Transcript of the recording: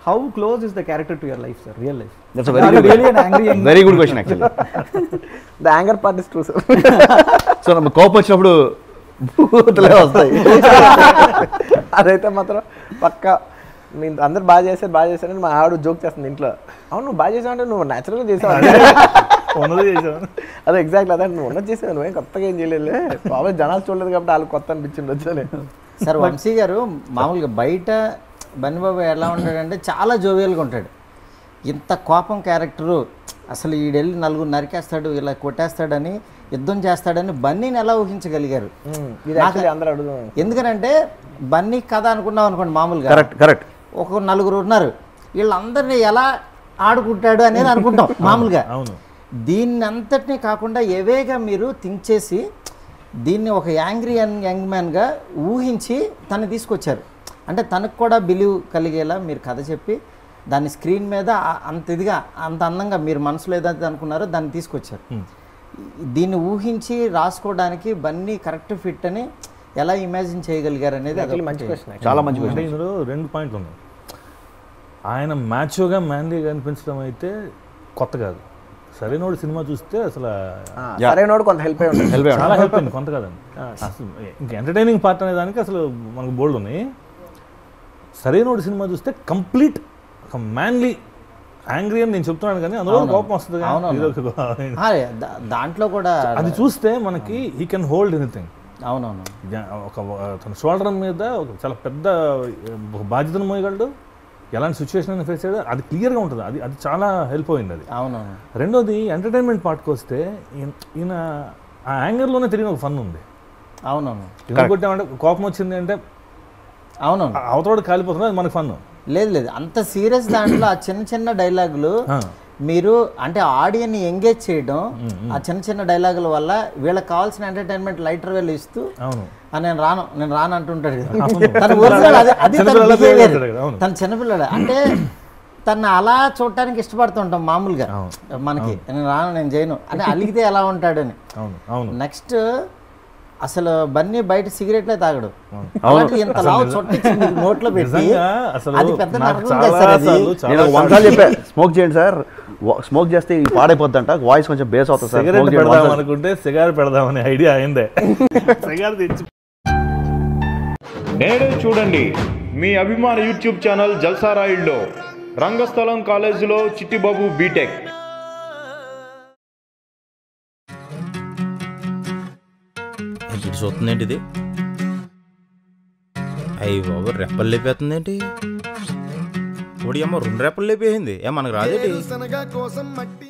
How close is the character to your life sir real life that's very really an angry young very good question actually the anger part is true sir so ನಮ್ಮ కోపం వచ్చినప్పుడు భూతులే వస్తాయి అదైతే మాత్రం పక్క నేను అందరు బాగా చేశారు బాగా చేశారని మా ఆవిడ జోక్ చేస్తుంది ఇంట్లో అవును నువ్వు బాగా చేసావు అంటే నువ్వు న్యాచురల్గా చేసావు ఉన్నది చేసాను అదే ఎగ్జాక్ట్లీ అదే నువ్వు ఉన్నది చేసావు నువ్వేం కొత్తగా ఏం చేయలేదు బాబా జనాలు చూడలేదు కాబట్టి వాళ్ళు కొత్త అనిపించిండొచ్చు అని సార్ వంశీ గారు మామూలుగా బయట బన్నిబాబు ఎలా ఉంటాడంటే చాలా జోవియల్గా ఉంటాడు ఇంత కోపం క్యారెక్టరు అసలు ఈడెళ్ళి నలుగురు నరికేస్తాడు ఇలా కొట్టేస్తాడని యుద్ధం చేస్తాడని బన్నీని ఎలా ఊహించగలిగారు ఇది యాక్చువల్లీ అందరూ అడుగుదాం ఎందుకనంటే బన్నీ కథ అనుకున్నాం అనుకోండి మామూలుగా కరెక్ట్ కరెక్ట్ ఒక నలుగురు ఉన్నారు వీళ్ళందరినీ ఎలా ఆడుకుంటాడు అనేది అనుకుంటాం మామూలుగా అవును దీన్ని అంతటినీ కాకుండా ఎవేగా మీరు థింక్ చేసి దీన్ని ఒక యాంగ్రీ యంగ్ యంగ్ మ్యాన్గా ఊహించి తను తీసుకొచ్చారు అంటే తనకు కూడా బిలీవ్ కలిగేలా మీరు కథ చెప్పి దాన్ని స్క్రీన్ మీద ఆ- అంత ఇదిగా అంత అందంగా మీరు మనసులో ఏదైతే అనుకున్నారో దాన్ని తీసుకొచ్చారు దీన్ని ఊహించి రాసుకోవడానికి బన్నీ కరెక్ట్ ఫిట్ అని ఎలా ఇమాజిన్ చేయగలిగారు అనేది యాక్చువల్లీ మంచి అదొకటి. క్వశ్చన్ చాలా మంచి అంటే క్వశ్చన్ ఇందులో రెండు పాయింట్లు ఉన్నాయి ఆయన మ్యాచ్గా మ్యాన్లీగా అనిపించడం అయితే కొత్త కాదు సరైనోడు సినిమా చూస్తే అసలు సరైనోడు కొంత హెల్ప్ అయి ఉంటుంది హెల్ప్ చాలా హెల్ప్ అయింది కొంత కాదండి అసలు ఇంకా ఎంటర్టైనింగ్ పార్ట్ అనే దానికి అసలు మనకు బోల్డ్ ఉన్నాయి సరైనోడు సినిమా చూస్తే కంప్లీట్ ఒక మ్యాన్లీ యాంగ్రీ అని నేను చెప్తున్నాను కానీ అందులో కోపం వస్తుంది కానీ అవునవును. హీరోకి కోపం. ఆ, దా- దాంట్లో కూడా అది చూస్తే మనకి హీ కెన్ హోల్డ్ ఎనీథింగ్ అవునవును ఒక తన షోల్డర్ మీద ఒక చాలా పెద్ద ఒక బాధ్యతను మోయగలడు ఎలాంటి సిచ్యువేషన్ ఫేస్ చేయడం అది క్లియర్గా ఉంటుంది అది అది చాలా హెల్ప్ అయింది అది అవునవును రెండోది ఎంటర్టైన్మెంట్ పార్ట్కి వస్తే ఈయన- ఈయన ఆ యాంగర్లోనే తెలియని ఒక ఫన్ ఉంది అవునవును ఎందుకు కొట్టామంటే కోపం వచ్చింది అంటే అవునవును అవతోడు కాలిపోతుంది అది మనకు ఫన్ లేదు లేదు అంత సీరియస్ దాంట్లో ఆ చిన్న చిన్న డైలాగులు మీరు అంటే ఆడియన్ని ఎంగేజ్ చేయడం ఆ చిన్న చిన్న డైలాగుల వల్ల వీళ్ళకి కావాల్సిన ఎంటర్టైన్మెంట్ లైటర్ వేలు ఇస్తూ అవును "ఆ, నేను రాను నేను రాను అంటుంటాడు కదా అవును. తన original అది అది తన చిన్నపిల్లలా behave behavior. చేస్తాడు కదా, అవును. తన చిన్నపిల్లడు అంటే తను అలా చూడటానికి ఇష్టపడుతుంటాం మామూలుగా మనకి నేను రాను నేను చేయను అంటే అలిగితే ఎలా ఉంటాడని అవును అవును నెక్స్ట్ అసలు బన్నీ బయట సిగరెట్లే తాగడు అలాంటిది ఇంత లావు చొట్టించి మీకు నోట్లో పెట్టి నిజంగా అసలు అది పెద్ద నాకు నరకం చాలా కదా సార్ అది. సార్లు చాలా నేను ఒక వంద సార్లు చెప్పా స్మోక్ చేయండి సార్ స్మోక్ చేస్తే ఇది పాడైపోద్దంట వాయిస్ కొంచెం బేస్ అవుతుంది సార్ సిగరెట్ smoke చేయండి. పెడదాం వంద సార్లు. అనుకుంటే సిగార్ పెడదామనే ఐడియా అయిందే సిగార్ తెచ్చి నేడే చూడండి మీ అభిమాన యూట్యూబ్ ఛానల్ జల్సారాయిల్లో రంగస్థలం కాలేజీలో చిట్టిబాబు బీటెక్ ఇటు చూస్తుందేంటి ఇది అయ్యి బాబు రెప్పలు లేపేస్తుందేంటి ఒడి అమ్మ రెండు రెప్పలు లేపేసింది ఏ మనకు రాదేటి